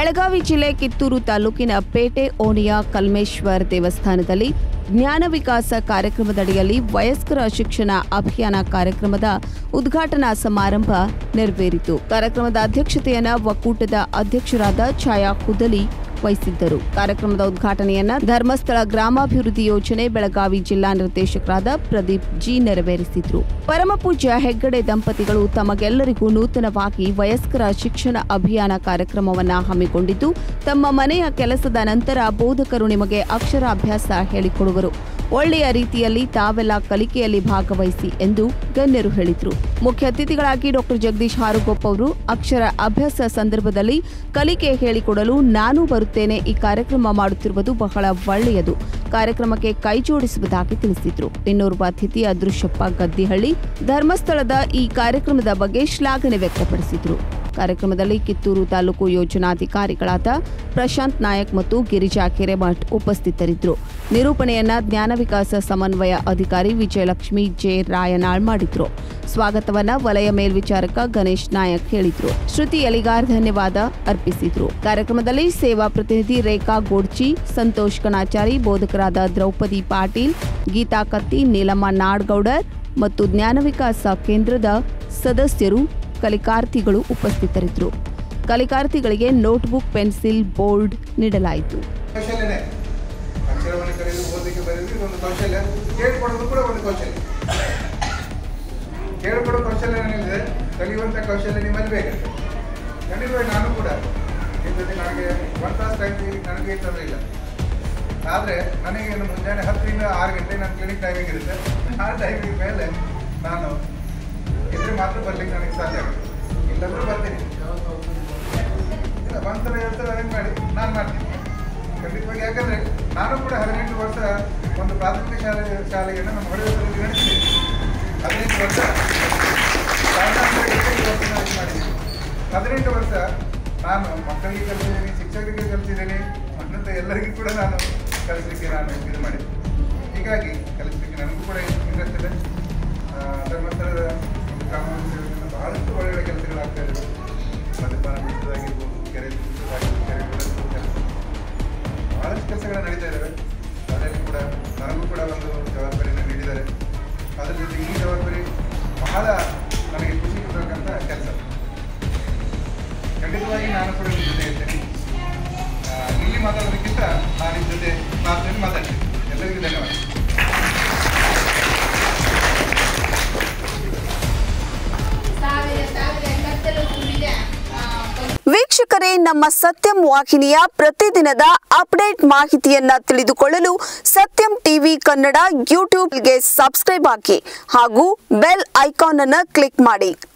ಬೆಳಗಾವಿ ಜಿಲ್ಲೆ ಕಿತ್ತೂರು ತಾಲೂಕಿನ ಪೇಟೆ ಓಣಿಯ ಕಲ್ಮೇಶ್ವರ್ ದೇವಸ್ಥಾನದಲ್ಲಿ ಜ್ಞಾನ ವಿಕಾಸ ಕಾರ್ಯಕ್ರಮದಡಿಯಲ್ಲಿ ವಯಸ್ಕರ ಶಿಕ್ಷಣ ಅಭಿಯಾನ ಕಾರ್ಯಕ್ರಮದ ಉದ್ಘಾಟನಾ ಸಮಾರಂಭ ನೆರವೇರಿತು ಕಾರ್ಯಕ್ರಮದ ಅಧ್ಯಕ್ಷತೆಯನ್ನ ಒಕ್ಕೂಟದ ಅಧ್ಯಕ್ಷರಾದ ಛಾಯಾ ಕುದಲಿ ವಹಿಸಿದ್ದರು ಕಾರ್ಯಕ್ರಮದ ಉದ್ಘಾಟನೆಯನ್ನ ಧರ್ಮಸ್ಥಳ ಗ್ರಾಮಾಭಿವೃದ್ಧಿ ಯೋಜನೆ ಬೆಳಗಾವಿ ಜಿಲ್ಲಾ ನಿರ್ದೇಶಕರಾದ ಪ್ರದೀಪ್ ಜಿ ನೆರವೇರಿಸಿದ್ರು ಪರಮಪೂಜ್ಯ ಹೆಗ್ಗಡೆ ದಂಪತಿಗಳು ತಮಗೆಲ್ಲರಿಗೂ ನೂತನವಾಗಿ ವಯಸ್ಕರ ಶಿಕ್ಷಣ ಅಭಿಯಾನ ಕಾರ್ಯಕ್ರಮವನ್ನ ಹಮ್ಮಿಕೊಂಡಿದ್ದು ತಮ್ಮ ಮನೆಯ ಕೆಲಸದ ನಂತರ ಬೋಧಕರು ನಿಮಗೆ ಅಕ್ಷರಾಭ್ಯಾಸ ಹೇಳಿಕೊಡುವರು ಒಳ್ಳೆಯ ರೀತಿಯಲ್ಲಿ ತಾವೆಲ್ಲ ಕಲಿಕೆಯಲ್ಲಿ ಭಾಗವಹಿಸಿ ಎಂದು ಗಣ್ಯರು ಹೇಳಿದ್ರು ಮುಖ್ಯ ಅತಿಥಿಗಳಾಗಿ ಡಾಕ್ಟರ್ ಜಗದೀಶ್ ಹಾರುಗೊಪ್ಪ ಅವರು ಅಕ್ಷರ ಅಭ್ಯಾಸ ಸಂದರ್ಭದಲ್ಲಿ ಕಲಿಕೆ ಹೇಳಿಕೊಡಲು ನಾನು ಬರುತ್ತೇನೆ ಈ ಕಾರ್ಯಕ್ರಮ ಮಾಡುತ್ತಿರುವುದು ಬಹಳ ಒಳ್ಳೆಯದು ಕಾರ್ಯಕ್ರಮಕ್ಕೆ ಕೈ ಜೋಡಿಸುವುದಾಗಿ ತಿಳಿಸಿದ್ರು ಇನ್ನೋರ್ವ ಅತಿಥಿ ಅದೃಶ್ಯಪ್ಪ ಗದ್ದಿಹಳ್ಳಿ ಧರ್ಮಸ್ಥಳದ ಈ ಕಾರ್ಯಕ್ರಮದ ಬಗ್ಗೆ ಶ್ಲಾಘನೆ ವ್ಯಕ್ತಪಡಿಸಿದ್ರು ಕಾರ್ಯಕ್ರಮದಲ್ಲಿ ಕಿತ್ತೂರು ತಾಲೂಕು ಯೋಜನಾಧಿಕಾರಿಗಳಾದ ಪ್ರಶಾಂತ್ ನಾಯಕ್ ಮತ್ತು ಗಿರಿಜಾ ಕೆರೆಮಠ್ ಉಪಸ್ಥಿತರಿದ್ದರು ನಿರೂಪಣೆಯನ್ನ ಜ್ಞಾನ ವಿಕಾಸ ಸಮನ್ವಯ ಅಧಿಕಾರಿ ವಿಜಯಲಕ್ಷ್ಮಿ ಜೆ ರಾಯನಾಳ್ ಮಾಡಿದ್ರು ಸ್ವಾಗತವನ್ನ ವಲಯ ಮೇಲ್ವಿಚಾರಕ ಗಣೇಶ್ ನಾಯಕ್ ಹೇಳಿದ್ರು ಶ್ರುತಿ ಎಲಿಗಾರ್ ಧನ್ಯವಾದ ಅರ್ಪಿಸಿದ್ರು ಕಾರ್ಯಕ್ರಮದಲ್ಲಿ ಸೇವಾ ಪ್ರತಿನಿಧಿ ರೇಖಾ ಗೋಡ್ಚಿ ಸಂತೋಷ್ ಕಣಾಚಾರಿ ಬೋಧಕರಾದ ದ್ರೌಪದಿ ಪಾಟೀಲ್ ಗೀತಾ ಕತ್ತಿ ನೀಲಮ್ಮ ನಾಡ್ಗೌಡರ್ ಮತ್ತು ಜ್ಞಾನ ವಿಕಾಸ ಕೇಂದ್ರದ ಸದಸ್ಯರು ಕಲಿಕಾರ್ಥಿಗಳು ಉಪಸ್ಥಿತರಿದ್ದರು ಕಲಿಕಾರ್ಥಿಗಳಿಗೆ ನೋಟ್ಬುಕ್ ಪೆನ್ಸಿಲ್ ಬೋರ್ಡ್ ನೀಡಲಾಯಿತು ಕೌಶಲ್ಯನೇ ಅಕ್ಷರವನ್ನು ಕಲಿಯಲು ಓದಲಿಕ್ಕೆ ಬರೆಯೋದು ಒಂದು ಕೌಶಲ್ಯ ಕೇಳ್ಕೊಡೋದು ಕೂಡ ಒಂದು ಕೌಶಲ್ಯ ಕೇಳ್ಕೊಡೋ ಕೌಶಲ್ಯ ಏನಿದೆ ಕಲಿಯುವಂಥ ಕೌಶಲ್ಯ ನಿಮ್ಮಲ್ಲಿ ಬೇಕಂತೆ ಖಂಡಿತವಾಗಿ ನಾನು ಕೂಡ ನಿಮ್ಮ ಜೊತೆ ನನಗೆ ಒನ್ ತಾಸು ಟೈಮ್ ನನಗೆ ತೊಂದರೆ ಇಲ್ಲ ಆದರೆ ನನಗೆ ಇನ್ನು ಮುಂಜಾನೆ ಹತ್ತರಿಂದ ಆರು ಗಂಟೆ ನನ್ನ ಕ್ಲಿನಿಕ್ ಟೈಮಿಂಗ್ ಇರುತ್ತೆ ಆ ಟೈಮಿಂಗ್ ಮೇಲೆ ನಾನು ಇದ್ರೆ ಮಾತ್ರ ಬರ್ಲಿಕ್ಕೆ ನನಗೆ ಸಾಧ್ಯ ಆಗುತ್ತೆ ಇಲ್ಲಾಂದ್ರೂ ಬರ್ತೀನಿ ಇಲ್ಲ ಒಂದ್ಸಲ ಎರಡು ಸಲ ಅರೇಂಜ್ ಮಾಡಿ ನಾನು ಮಾಡ್ತೀನಿ ಖಂಡಿತವಾಗಿ ಯಾಕಂದ್ರೆ ನಾನು ಕೂಡ ಹದಿನೆಂಟು ವರ್ಷ ಒಂದು ಪ್ರಾಥಮಿಕ ಶಾಲೆ ಶಾಲೆಯನ್ನು ನಮ್ಮ ಹೊಡೆಯೋದ್ರಲ್ಲಿ ನಡೆಸಿದ್ದೀನಿ ಹದಿನೆಂಟು ವರ್ಷ ಕಾರಣಾಂತರ ಎಷ್ಟೆಂಟು ವರ್ಷ ನಾನು ಇದು ಮಾಡಿದ್ದೀನಿ ಹದಿನೆಂಟು ವರ್ಷ ನಾನು ಮಕ್ಕಳಿಗೆ ಕಲಿಸಿದ್ದೀನಿ ಶಿಕ್ಷಕರಿಗೆ ಕಲಿಸಿದ್ದೀನಿ ಮತ್ತಂತ ಎಲ್ಲರಿಗೂ ಕೂಡ ನಾನು ಕಲಿಸಲಿಕ್ಕೆ ನಾನು ಇದು ಮಾಡಿದ್ದೀನಿ ಹೀಗಾಗಿ ಕಲಿಸಲಿಕ್ಕೆ ನನಗೂ ಕೂಡ ಇಂಟ್ರೆಸ್ಟ್ ಇದೆ ಆ, ಧರ್ಮಸ್ಥಳದ ಒಂದು ಗ್ರಾಮಾಂತರದಿಂದ ಬಹಳಷ್ಟು ಒಳ್ಳೆಯ ಕೆಲಸಗಳಾಗ್ತಾ ಇದ್ದಾವೆ ಮದ್ಯಪಾನ ಬಿಡಿಸೋದಾಗಿರ್ಬೋದು ಕೆರೆ ತುಂಬಿಸೋದಾಗಿರ್ಬೋದು ಕೆರೆ ಬಿಡಿಸೋದು ಕೆಲಸ ಬಹಳಷ್ಟು ಕೆಲಸಗಳು ನಡೀತಾ ಇದ್ದಾವೆ ಅದರಲ್ಲಿ ಕೂಡ ನನಗೂ ಕೂಡ ಒಂದು ಜವಾಬ್ದಾರಿಯನ್ನು ನೀಡಿದ್ದಾರೆ ಅದರ ಜೊತೆಗೆ ಈ ಜವಾಬ್ದಾರಿ ಬಹಳ ನನಗೆ ಖುಷಿ ಕೊಡತಕ್ಕಂಥ ಕೆಲಸ ಖಂಡಿತವಾಗಿ ನಾನು ಕೂಡ ನಿಮ್ಮ ಜೊತೆ ಇರ್ತೇನೆ ಆ, ಇಲ್ಲಿ ಮಾತಾಡೋದಕ್ಕಿಂತ ನಾನು ನಿಮ್ಮ ಜೊತೆ ಮಾತಲ್ಲಿ ಮಾತಾಡ್ತೀನಿ ಎಲ್ಲರಿಗೂ ಧನ್ಯವಾದ ಸಾವಿರ ಸಾವಿರ ಕತ್ತಲು ತುಂಬಿದ ಆ, ವೀಕ್ಷಕರೇ ನಮ್ಮ ಸತ್ಯಂ ವಾಹಿನಿಯ ಪ್ರತಿದಿನದ ಅಪ್ಡೇಟ್ ಮಾಹಿತಿಯನ್ನ ತಿಳಿದುಕೊಳ್ಳಲು ಸತ್ಯಂ ಟಿವಿ ಕನ್ನಡ ಯೂಟ್ಯೂಬ್ಗೆ ಸಬ್ಸ್ಕ್ರೈಬ್ ಹಾಕಿ ಹಾಗೂ ಬೆಲ್ ಐಕಾನ್ ಅನ್ನು ಕ್ಲಿಕ್ ಮಾಡಿ